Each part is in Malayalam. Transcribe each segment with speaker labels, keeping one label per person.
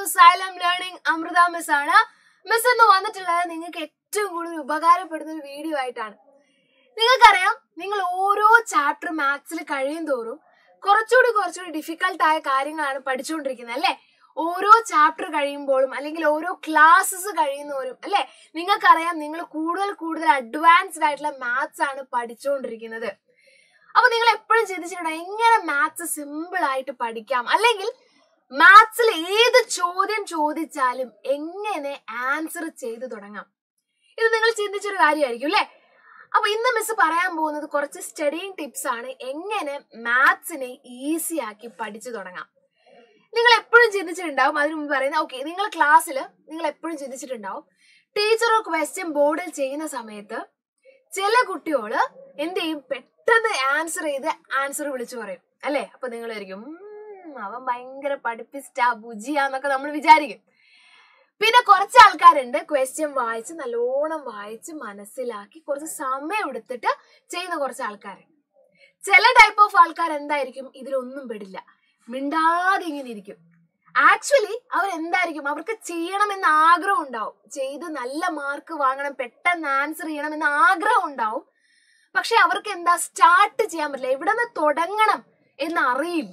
Speaker 1: സൈലം ലേണിംഗ് അമൃത മിസ് ആണ് മിസ് എന്ന് വന്നിട്ടുള്ളത് നിങ്ങൾക്ക് ഏറ്റവും കൂടുതൽ ഉപകാരപ്പെടുന്ന ഒരു വീഡിയോ ആയിട്ടാണ് നിങ്ങൾക്കറിയാം നിങ്ങൾ ഓരോ ചാപ്റ്റർ മാത്സിൽ കഴിയും തോറും കുറച്ചുകൂടി കുറച്ചുകൂടി ഡിഫിക്കൽട്ട് ആയ കാര്യങ്ങളാണ് പഠിച്ചുകൊണ്ടിരിക്കുന്നത് അല്ലേ ഓരോ ചാപ്റ്റർ കഴിയുമ്പോഴും അല്ലെങ്കിൽ ഓരോ ക്ലാസ്സസ് കഴിയുന്നവരും അല്ലെ നിങ്ങൾക്കറിയാം നിങ്ങൾ കൂടുതൽ കൂടുതൽ അഡ്വാൻസ്ഡ് ആയിട്ടുള്ള മാത്സ് ആണ് പഠിച്ചുകൊണ്ടിരിക്കുന്നത് അപ്പൊ നിങ്ങൾ എപ്പോഴും ചിന്തിച്ചിട്ടുണ്ടോ എങ്ങനെ മാത്സ് സിമ്പിൾ ആയിട്ട് പഠിക്കാം അല്ലെങ്കിൽ മാത്സിൽ ഏത് ചോദ്യം ചോദിച്ചാലും എങ്ങനെ ആൻസർ ചെയ്തു തുടങ്ങാം ഇത് നിങ്ങൾ ചിന്തിച്ചൊരു കാര്യമായിരിക്കും അല്ലെ അപ്പൊ ഇന്ന് മിസ് പറയാൻ പോകുന്നത് കുറച്ച് സ്റ്റഡിങ് ടിപ്സ് ആണ് എങ്ങനെ മാത്സിനെ ഈസി ആക്കി പഠിച്ചു തുടങ്ങാം നിങ്ങൾ എപ്പോഴും ചിന്തിച്ചിട്ടുണ്ടാവും അതിനു മുമ്പ് പറയുന്നത് ഓക്കെ നിങ്ങൾ ക്ലാസ്സിൽ നിങ്ങൾ എപ്പോഴും ചിന്തിച്ചിട്ടുണ്ടാവും ടീച്ചർ ക്വസ്റ്റ്യൻ ബോർഡിൽ ചെയ്യുന്ന സമയത്ത് ചില കുട്ടികള് എന്ത് ചെയ്യും പെട്ടെന്ന് ആൻസർ ചെയ്ത് ആൻസർ വിളിച്ചു പറയും അല്ലേ അപ്പൊ നിങ്ങൾ വിചാരിക്കും "ഉം, അവൻ ഭയങ്കര പഠിപ്പിസ്റ്റാ ബുജിയാന്നൊക്കെ നമ്മൾ വിചാരിക്കും പിന്നെ കുറച്ച് ആൾക്കാരുണ്ട് ക്വസ്റ്റ്യൻ വായിച്ച് നല്ലോണം വായിച്ച് മനസ്സിലാക്കി കുറച്ച് സമയം എടുത്തിട്ട് ചെയ്യുന്ന കുറച്ച് ആൾക്കാരുണ്ട് ചില ടൈപ്പ് ഓഫ് ആൾക്കാർ എന്തായിരിക്കും ഇതിലൊന്നും പെടില്ല മിണ്ടാതെ ഇങ്ങനെ ഇരിക്കും ആക്ച്വലി അവർ എന്തായിരിക്കും അവർക്ക് ചെയ്യണമെന്ന് ആഗ്രഹം ഉണ്ടാവും ചെയ്ത് നല്ല മാർക്ക് വാങ്ങണം പെട്ടെന്ന് ആൻസർ ചെയ്യണം എന്ന ആഗ്രഹം ഉണ്ടാവും പക്ഷെ അവർക്ക് എന്താ സ്റ്റാർട്ട് ചെയ്യാൻ പറ്റില്ല എവിടെ നിന്ന് തുടങ്ങണം എന്ന് അറിയില്ല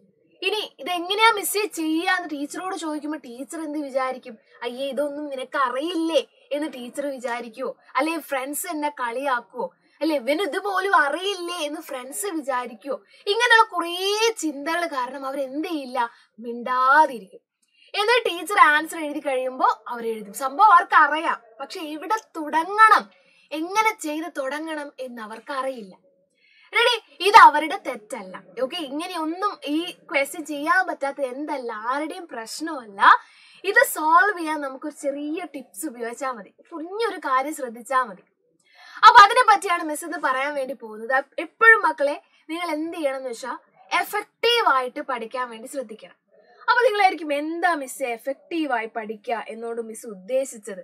Speaker 1: ഇനി ഇത് എങ്ങനെയാ മിസ്സേ ചെയ്യാന്ന് ടീച്ചറോട് ചോദിക്കുമ്പോൾ ടീച്ചർ എന്ത് വിചാരിക്കും അയ്യേ ഇതൊന്നും നിനക്ക് അറിയില്ലേ എന്ന് ടീച്ചർ വിചാരിക്കുവോ അല്ലെ ഫ്രണ്ട്സ് എന്നെ കളിയാക്കുവോ അല്ലെ ഇവന് ഇതുപോലും അറിയില്ലേ എന്ന് ഫ്രണ്ട്സ് വിചാരിക്കുവോ ഇങ്ങനെയുള്ള കുറേ ചിന്തകൾ കാരണം അവർ എന്ത് ചെയ്യില്ല മിണ്ടാതിരിക്കും എന്നിട്ട് ടീച്ചർ ആൻസർ എഴുതി കഴിയുമ്പോൾ അവർ എഴുതും സംഭവം അവർക്ക് അറിയാം പക്ഷെ എവിടെ തുടങ്ങണം എങ്ങനെ ചെയ്ത് തുടങ്ങണം എന്ന് അവർക്ക് അറിയില്ല റെഡി ഇത് അവരുടെ തെറ്റല്ല ഓക്കെ ഇങ്ങനെയൊന്നും ഈ ക്വസ്റ്റ്യൻ ചെയ്യാൻ പറ്റാത്ത എന്തല്ല ആരുടെയും പ്രശ്നമല്ല ഇത് സോൾവ് ചെയ്യാൻ നമുക്കൊരു ചെറിയ ടിപ്സ് ഉപയോഗിച്ചാൽ മതി കുഞ്ഞൊരു കാര്യം ശ്രദ്ധിച്ചാൽ മതി അപ്പൊ അതിനെ പറ്റിയാണ് മിസ് ഇത് പറയാൻ വേണ്ടി പോകുന്നത് അപ്പ- എപ്പോഴും മക്കളെ നിങ്ങൾ എന്ത് ചെയ്യണം എന്ന് വെച്ചാൽ എഫക്റ്റീവ് ആയിട്ട് പഠിക്കാൻ വേണ്ടി ശ്രദ്ധിക്കണം അപ്പൊ നിങ്ങളായിരിക്കും എന്താ മിസ് എഫക്റ്റീവ് ആയി പഠിക്കുക എന്നോട് മിസ് ഉദ്ദേശിച്ചത്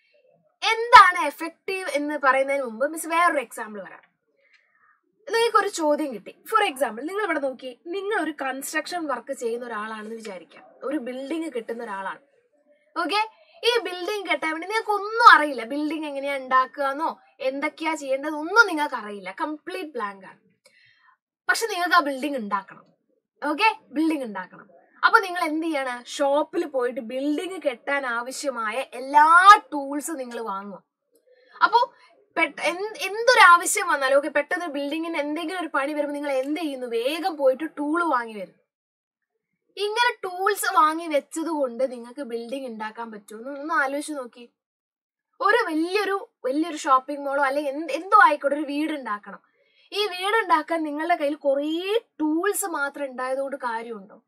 Speaker 1: എന്താണ് എഫക്റ്റീവ് എന്ന് പറയുന്നതിന് മുമ്പ് മിസ് വേറൊരു എക്സാമ്പിൾ പറയാം നിങ്ങൾക്ക് ഒരു ചോദ്യം കിട്ടി ഫോർ എക്സാമ്പിൾ നിങ്ങൾ ഇവിടെ നോക്കി നിങ്ങൾ ഒരു കൺസ്ട്രക്ഷൻ വർക്ക് ചെയ്യുന്ന ഒരാളാണെന്ന് വിചാരിക്കാം ഒരു ബിൽഡിംഗ് കെട്ടുന്ന ഒരാളാണ് ഓക്കെ ഈ ബിൽഡിംഗ് കെട്ടാൻ വേണ്ടി നിങ്ങൾക്ക് ഒന്നും അറിയില്ല ബിൽഡിംഗ് എങ്ങനെയാ ഉണ്ടാക്കുകയെന്നോ എന്തൊക്കെയാ ചെയ്യേണ്ടത് ഒന്നും നിങ്ങൾക്ക് അറിയില്ല കംപ്ലീറ്റ് ബ്ലാങ്ക് ആണ് പക്ഷെ നിങ്ങൾക്ക് ആ ബിൽഡിംഗ് ഉണ്ടാക്കണം ഓക്കെ ബിൽഡിംഗ് ഉണ്ടാക്കണം അപ്പൊ നിങ്ങൾ എന്ത് ചെയ്യാണ് ഷോപ്പിൽ പോയിട്ട് ബിൽഡിംഗ് കെട്ടാൻ ആവശ്യമായ എല്ലാ ടൂൾസും നിങ്ങൾ വാങ്ങുക അപ്പോ പെട്ട- എന്ത് എന്തൊരു ആവശ്യം വന്നാലും ഓക്കെ പെട്ടെന്ന് ബിൽഡിങ്ങിന് എന്തെങ്കിലും ഒരു പണി വരുമ്പോൾ നിങ്ങൾ എന്ത് ചെയ്യുന്നു വേഗം പോയിട്ട് ടൂള് വാങ്ങി വരും ഇങ്ങനെ ടൂൾസ് വാങ്ങി വെച്ചത് കൊണ്ട് നിങ്ങൾക്ക് ബിൽഡിംഗ് ഉണ്ടാക്കാൻ പറ്റുമോ ഒന്ന് ആലോചിച്ച് നോക്കി ഒരു വലിയൊരു വലിയൊരു ഷോപ്പിംഗ് മോളോ അല്ലെങ്കിൽ എന്ത് എന്തോ ആയിക്കോട്ടെ ഒരു വീട് ഉണ്ടാക്കണം ഈ വീട് ഉണ്ടാക്കാൻ നിങ്ങളുടെ കയ്യിൽ കുറേ ടൂൾസ് മാത്രം ഉണ്ടായതുകൊണ്ട് കാര്യമുണ്ടോ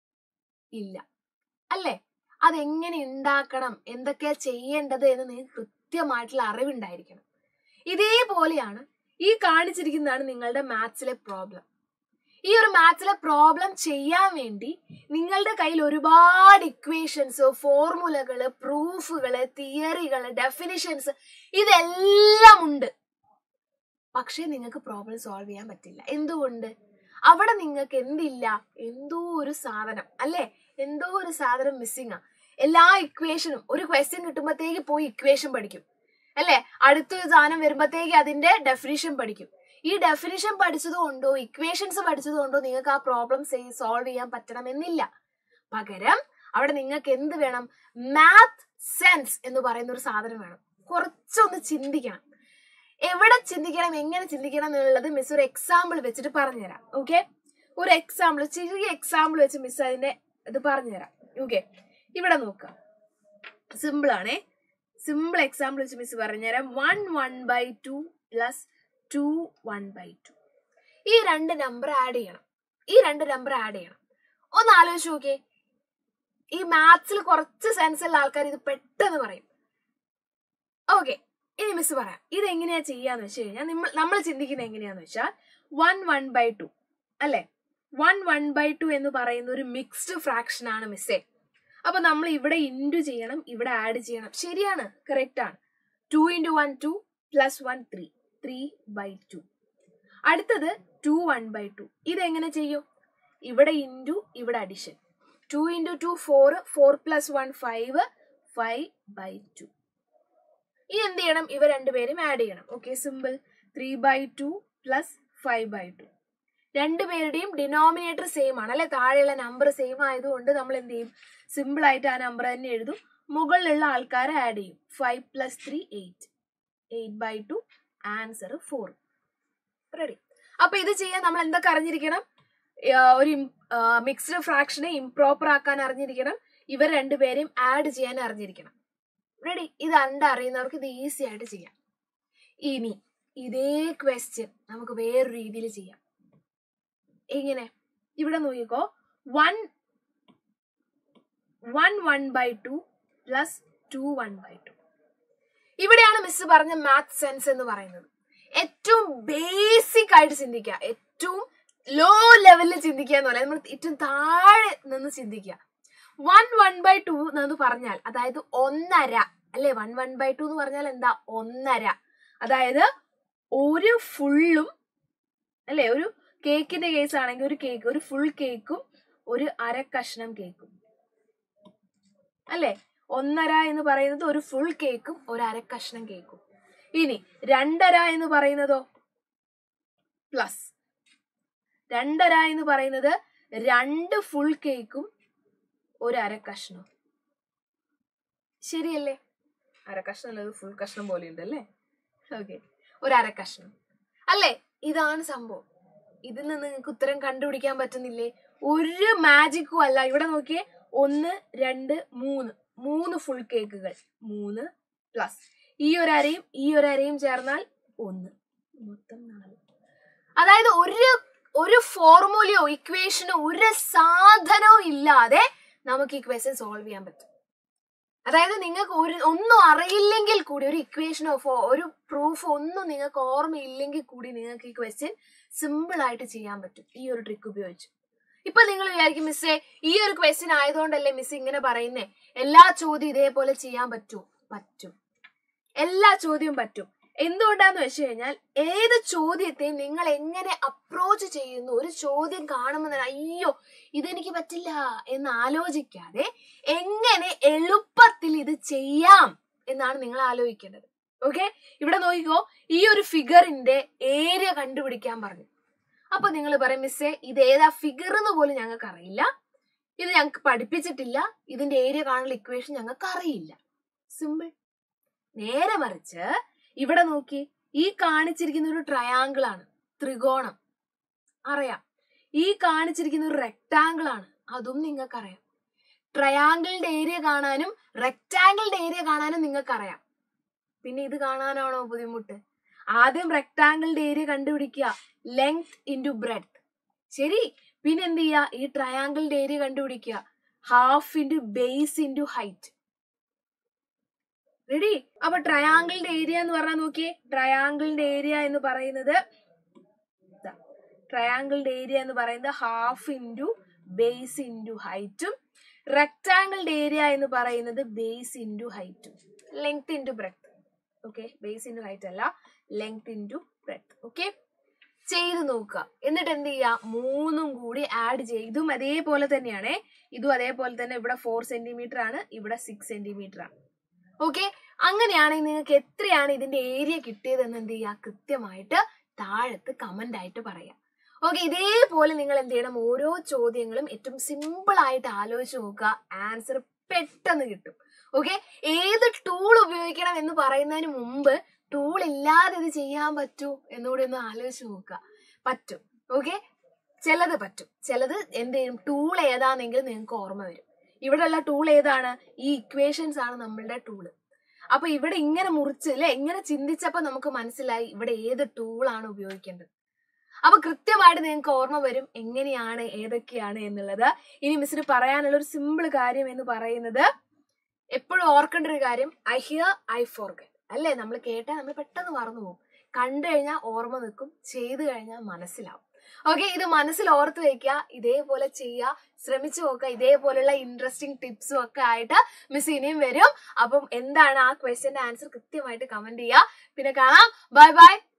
Speaker 1: ഇല്ല അല്ലേ അതെങ്ങനെ ഉണ്ടാക്കണം എന്തൊക്കെയാ ചെയ്യേണ്ടത് എന്ന് നിങ്ങൾക്ക് കൃത്യമായിട്ടുള്ള അറിവുണ്ടായിരിക്കണം ഇതേപോലെയാണ് ഈ കാണിച്ചിരിക്കുന്നതാണ് നിങ്ങളുടെ മാത്സിലെ പ്രോബ്ലം ഈ ഒരു മാത്സിലെ പ്രോബ്ലം ചെയ്യാൻ വേണ്ടി നിങ്ങളുടെ കയ്യിൽ ഒരുപാട് ഇക്വേഷൻസ് ഫോർമുലകള് പ്രൂഫുകള് തിയറികള് ഡെഫിനിഷൻസ് ഇതെല്ലാം ഉണ്ട് പക്ഷേ നിങ്ങൾക്ക് പ്രോബ്ലം സോൾവ് ചെയ്യാൻ പറ്റില്ല എന്തുകൊണ്ട് അവിടെ നിങ്ങൾക്ക് എന്തില്ല എന്തോ ഒരു സാധനം അല്ലേ എന്തോ ഒരു സാധനം മിസ്സിങ് ആ എല്ലാ ഇക്വേഷനും ഒരു ക്വസ്റ്റ്യൻ കിട്ടുമ്പോഴത്തേക്ക് പോയി ഇക്വേഷൻ പഠിക്കും അല്ലെ അടുത്തൊരു സാധനം വരുമ്പോഴത്തേക്ക് അതിന്റെ ഡെഫിനിഷൻ പഠിക്കും ഈ ഡെഫിനിഷൻ പഠിച്ചത് കൊണ്ടോ ഇക്വേഷൻസ് പഠിച്ചത് കൊണ്ടോ നിങ്ങൾക്ക് ആ പ്രോബ്ലം സോൾവ് ചെയ്യാൻ പറ്റണമെന്നില്ല പകരം അവിടെ നിങ്ങൾക്ക് എന്ത് വേണം മാത്ത് സെൻസ് എന്ന് പറയുന്ന ഒരു സാധനം വേണം കുറച്ചൊന്ന് ചിന്തിക്കണം എവിടെ ചിന്തിക്കണം എങ്ങനെ ചിന്തിക്കണം എന്നുള്ളത് മിസ് ഒരു എക്സാമ്പിൾ വെച്ചിട്ട് പറഞ്ഞുതരാം ഓക്കെ ഒരു എക്സാമ്പിൾ ചെറിയ എക്സാമ്പിൾ വെച്ച് മിസ് അതിന്റെ ഇത് പറഞ്ഞുതരാം ഓക്കെ ഇവിടെ നോക്കുക സിമ്പിൾ ആണേ സിമ്പിൾ എക്സാമ്പിൾ വെച്ച് മിസ് പറഞ്ഞുതരാം one one by two plus two one by two ഈ രണ്ട് നമ്പർ ആഡ് ചെയ്യണം ഈ രണ്ട് നമ്പർ ആഡ് ചെയ്യണം ഒന്ന് ആലോചിച്ച് നോക്കിയേ ഈ മാത്സിൽ കുറച്ച് സെൻസ് ഉള്ള ആൾക്കാർ ഇത് പെട്ടെന്ന് പറയും ഓക്കെ ഇനി മിസ് പറയാം ഇത് എങ്ങനെയാ ചെയ്യാന്ന് വെച്ച് കഴിഞ്ഞാൽ നമ്മൾ നമ്മൾ ചിന്തിക്കുന്നത് എങ്ങനെയാന്ന് വെച്ചാൽ വൺ വൺ ബൈ ടു അല്ലെ വൺ വൺ ബൈ ടു എന്ന് പറയുന്ന ഒരു മിക്സ്ഡ് ഫ്രാക്ഷൻ ആണ് മിസ്സേ അപ്പൊ നമ്മൾ ഇവിടെ ഇൻറ്റു ചെയ്യണം ഇവിടെ ആഡ് ചെയ്യണം ശരിയാണ് കറക്റ്റ് ആണ് two into one two plus one three three by two അടുത്തത് ടു വൺ ബൈ ടു ഇതെങ്ങനെ ചെയ്യും ഇവിടെ ഇൻറ്റു ഇവിടെ addition two into two four four plus one five five by two ഇനി എന്ത് ചെയ്യണം ഇവ രണ്ടുപേരും ആഡ് ചെയ്യണം okay simple three by two plus five by two രണ്ടുപേരുടെയും ഡിനോമിനേറ്റർ സെയിം ആണ് അല്ലെ താഴെയുള്ള നമ്പർ സെയിം ആയതുകൊണ്ട് നമ്മൾ എന്ത് ചെയ്യും സിമ്പിൾ ആയിട്ട് ആ നമ്പർ തന്നെ എഴുതും മുകളിലുള്ള ആൾക്കാരെ ആഡ് ചെയ്യും five plus three eight eight by two answer four ready അപ്പൊ ഇത് ചെയ്യാൻ നമ്മൾ എന്തൊക്കെ അറിഞ്ഞിരിക്കണം ആ, ഒരു മിക്സ്ഡ് ഫ്രാക്ഷനെ ഇംപ്രോപ്പർ ആക്കാൻ അറിഞ്ഞിരിക്കണം ഇവർ രണ്ടുപേരെയും ആഡ് ചെയ്യാൻ അറിഞ്ഞിരിക്കണം റെഡി ഇത് രണ്ട് അറിയുന്നവർക്ക് ഇത് ഈസി ആയിട്ട് ചെയ്യാം ഇനി ഇതേ ക്വസ്റ്റ്യൻ നമുക്ക് വേറൊരു രീതിയിൽ ചെയ്യാം എങ്ങനെ ഇവിടെ നോക്കിക്കോ one one one by two plus two one by two ഇവിടെയാണ് മിസ് പറഞ്ഞ മാത്ത് സെൻസ് എന്ന് പറയുന്നത് ഏറ്റവും ബേസിക് ആയിട്ട് ചിന്തിക്കുക ഏറ്റവും ലോ ലെവലിൽ ചിന്തിക്കുക എന്ന് പറയാം നമ്മൾ ഏറ്റവും താഴെ നിന്ന് ചിന്തിക്കുക വൺ വൺ ബൈ ടു എന്ന് പറഞ്ഞാൽ അതായത് ഒന്നര അല്ലെ വൺ വൺ ബൈ ടു എന്ന് പറഞ്ഞാൽ എന്താ ഒന്നര അതായത് ഒരു ഫുള്ളും അല്ലെ ഒരു കേക്കിന്റെ കേസ് ആണെങ്കിൽ ഒരു കേക്ക് ഒരു ഫുൾ കേക്കും ഒരു അര കഷ്ണം കേക്കും അല്ലെ ഒന്നര എന്ന് പറയുന്നത് ഒരു ഫുൾ കേക്കും ഒരു അര കഷ്ണം കേക്കും ഇനി രണ്ടര എന്ന് പറയുന്നതോ പ്ലസ് രണ്ടര എന്ന് പറയുന്നത് രണ്ട് ഫുൾ കേക്കും ഒരു അര കഷ്ണം ശരിയല്ലേ അര കഷ്ണം അല്ലത് ഫുൾ കഷ്ണം പോലെ ഉണ്ട് അല്ലേ ഓക്കെ ഒരു അര കഷ്ണം അല്ലേ ഇതാണ് സംഭവം ഇതിൽ നിന്ന് നിങ്ങൾക്ക് ഉത്തരം കണ്ടുപിടിക്കാൻ പറ്റുന്നില്ലേ ഒരു മാജിക്കും അല്ല ഇവിടെ നോക്കിയേ ഒന്ന് രണ്ട് മൂന്ന് മൂന്ന് ഫുൾ കേക്കുകൾ മൂന്ന് പ്ലസ് ഈ ഒരു അരയും ഈ ഒരു അരയും ചേർന്നാൽ ഒന്ന് മൊത്തം നാല് അതായത് ഒരു ഒരു ഫോർമുലയോ ഇക്വേഷനോ ഒരു സാധനവും ഇല്ലാതെ നമുക്ക് ഈ ക്വസ്റ്റ്യൻ സോൾവ് ചെയ്യാൻ പറ്റും അതായത് നിങ്ങൾക്ക് ഒരു ഒന്നും അറിയില്ലെങ്കിൽ കൂടി ഒരു ഇക്വേഷനോ ഫോ ഒരു പ്രൂഫ് ഒന്നും നിങ്ങൾക്ക് ഓർമ്മയില്ലെങ്കിൽ കൂടി നിങ്ങൾക്ക് ഈ ക്വസ്റ്റ്യൻ സിമ്പിൾ ആയിട്ട് ചെയ്യാൻ പറ്റും ഈ ഒരു ട്രിക്ക് ഉപയോഗിച്ച് ഇപ്പൊ നിങ്ങൾ വിചാരിക്കും മിസ്സേ ഈ ഒരു ക്വസ്റ്റ്യൻ ആയതുകൊണ്ടല്ലേ മിസ് ഇങ്ങനെ പറയുന്നേ എല്ലാ ചോദ്യം ഇതേപോലെ ചെയ്യാൻ പറ്റുമോ പറ്റും എല്ലാ ചോദ്യവും പറ്റും എന്തുകൊണ്ടാന്ന് വെച്ച് കഴിഞ്ഞാൽ ഏത് ചോദ്യത്തെയും നിങ്ങൾ എങ്ങനെ അപ്രോച്ച് ചെയ്യുന്നു ഒരു ചോദ്യം കാണുമ്പോൾ തന്നെ അയ്യോ ഇതെനിക്ക് പറ്റില്ല എന്ന് ആലോചിക്കാതെ എങ്ങനെ എളുപ്പത്തിൽ ഇത് ചെയ്യാം എന്നാണ് നിങ്ങൾ ആലോചിക്കേണ്ടത് ഓക്കെ ഇവിടെ നോക്കിക്കോ ഈ ഒരു ഫിഗറിന്റെ ഏരിയ കണ്ടുപിടിക്കാൻ പറഞ്ഞു അപ്പൊ നിങ്ങൾ പറയും മിസ്സേ ഇത് ഏതാ ഫിഗർ എന്ന് പോലും ഞങ്ങൾക്ക് അറിയില്ല ഇത് ഞങ്ങൾക്ക് പഠിപ്പിച്ചിട്ടില്ല ഇതിന്റെ ഏരിയ കാണുന്ന ഇക്വേഷൻ ഞങ്ങൾക്ക് അറിയില്ല സിമ്പിൾ നേരെ മറിച്ച് ഇവിടെ നോക്കി ഈ കാണിച്ചിരിക്കുന്ന ഒരു ട്രയാങ്കിൾ ആണ് ത്രികോണം അറിയാം ഈ കാണിച്ചിരിക്കുന്ന ഒരു റെക്ടാങ്കിൾ ആണ് അതും നിങ്ങൾക്കറിയാം ട്രയാങ്കിളിന്റെ ഏരിയ കാണാനും റെക്ടാങ്കിളിന്റെ ഏരിയ കാണാനും നിങ്ങൾക്കറിയാം പിന്നെ ഇത് കാണാനാണോ ബുദ്ധിമുട്ട് ആദ്യം റെക്ടാങ്കിളിന്റെ ഏരിയ കണ്ടുപിടിക്കുക ലെങ്ത് ഇൻറ്റു ബ്രെഡ് ശരി പിന്നെ എന്ത് ചെയ്യുക ഈ ട്രയാങ്കിളിന്റെ ഏരിയ കണ്ടുപിടിക്കുക half into base into height ready അപ്പൊ ട്രയാങ്കിളിന്റെ ഏരിയ എന്ന് പറഞ്ഞാൽ നോക്കിയേ ട്രയാങ്കിളിന്റെ ഏരിയ എന്ന് പറയുന്നത് ട്രയാങ്കിളിന്റെ ഏരിയ എന്ന് പറയുന്നത് ഹാഫ് ഇൻറ്റു ബേസ് ഇൻറ്റു ഹൈറ്റും റെക്ടാങ്കിളിന്റെ ഏരിയ എന്ന് പറയുന്നത് ബേസ് ഇൻറ്റു ഹൈറ്റും length into breadth okay base into height അല്ല ലെങ്ത് ഇൻറ്റു ബ്രെഡ് ഓക്കെ ചെയ്ത് നോക്കുക എന്നിട്ട് എന്ത് ചെയ്യുക മൂന്നും കൂടി ആഡ് ചെയ്യുക ഇതും അതേപോലെ തന്നെയാണേ ഇതും അതേപോലെ തന്നെ ഇവിടെ ഫോർ സെന്റിമീറ്റർ ആണ് ഇവിടെ സിക്സ് സെന്റിമീറ്റർ ആണ് ഓക്കെ അങ്ങനെയാണെങ്കിൽ നിങ്ങൾക്ക് എത്രയാണ് ഇതിന്റെ ഏരിയ കിട്ടിയതെന്ന് എന്ത് ചെയ്യുക കൃത്യമായിട്ട് താഴത്ത് കമന്റ് ആയിട്ട് പറയാം ഓക്കെ ഇതേപോലെ നിങ്ങൾ എന്ത് ചെയ്യണം ഓരോ ചോദ്യങ്ങളും ഏറ്റവും സിമ്പിൾ ആയിട്ട് ആലോചിച്ച് നോക്കുക ആൻസർ പെട്ടെന്ന് കിട്ടും ഓക്കെ ഏത് ടൂൾ ഉപയോഗിക്കണം എന്ന് പറയുന്നതിന് മുമ്പ് ടൂൾ ഇല്ലാതെ ഇത് ചെയ്യാൻ പറ്റൂ എന്നുകൂടി ഒന്ന് ആലോചിച്ച് നോക്കുക പറ്റും ഓക്കെ ചിലത് പറ്റും ചിലത് എന്ത് ചെയ്യും ടൂൾ ഏതാണെങ്കിലും നിങ്ങൾക്ക് ഓർമ്മ വരും ഇവിടെയുള്ള ടൂൾ ഏതാണ് ഈ ഇക്വേഷൻസ് ആണ് നമ്മളുടെ ടൂള് അപ്പൊ ഇവിടെ ഇങ്ങനെ മുറിച്ച് അല്ലെ ഇങ്ങനെ ചിന്തിച്ചപ്പോ നമുക്ക് മനസ്സിലായി ഇവിടെ ഏത് ടൂളാണ് ഉപയോഗിക്കേണ്ടത് അപ്പൊ കൃത്യമായിട്ട് നിങ്ങൾക്ക് ഓർമ്മ വരും എങ്ങനെയാണ് ഏതൊക്കെയാണ് എന്നുള്ളത് ഇനി മിസ്സിന് പറയാനുള്ള ഒരു സിമ്പിൾ കാര്യം എന്ന് പറയുന്നത് എപ്പോഴും ഓർക്കേണ്ട ഒരു കാര്യം ഐ ഹിയർ ഐ ഫോർഗെറ്റ് അല്ലേ നമ്മൾ കേട്ടാൽ നമ്മൾ പെട്ടെന്ന് മറന്നു പോകും കണ്ടു കഴിഞ്ഞാൽ ഓർമ്മ നിൽക്കും ചെയ്തു കഴിഞ്ഞാൽ മനസ്സിലാവും ഓക്കെ ഇത് മനസ്സിൽ ഓർത്ത് വെക്കുക ഇതേപോലെ ചെയ്യുക ശ്രമിച്ചു നോക്കുക ഇതേപോലെയുള്ള ഇൻട്രസ്റ്റിംഗ് ടിപ്സും ഒക്കെ ആയിട്ട് മിസ് ഇനിയും വരും അപ്പം എന്താണ് ആ ക്വസ്റ്റ്യന്റെ ആൻസർ കൃത്യമായിട്ട് കമന്റ് ചെയ്യുക പിന്നെ കാണാം ബൈ ബൈ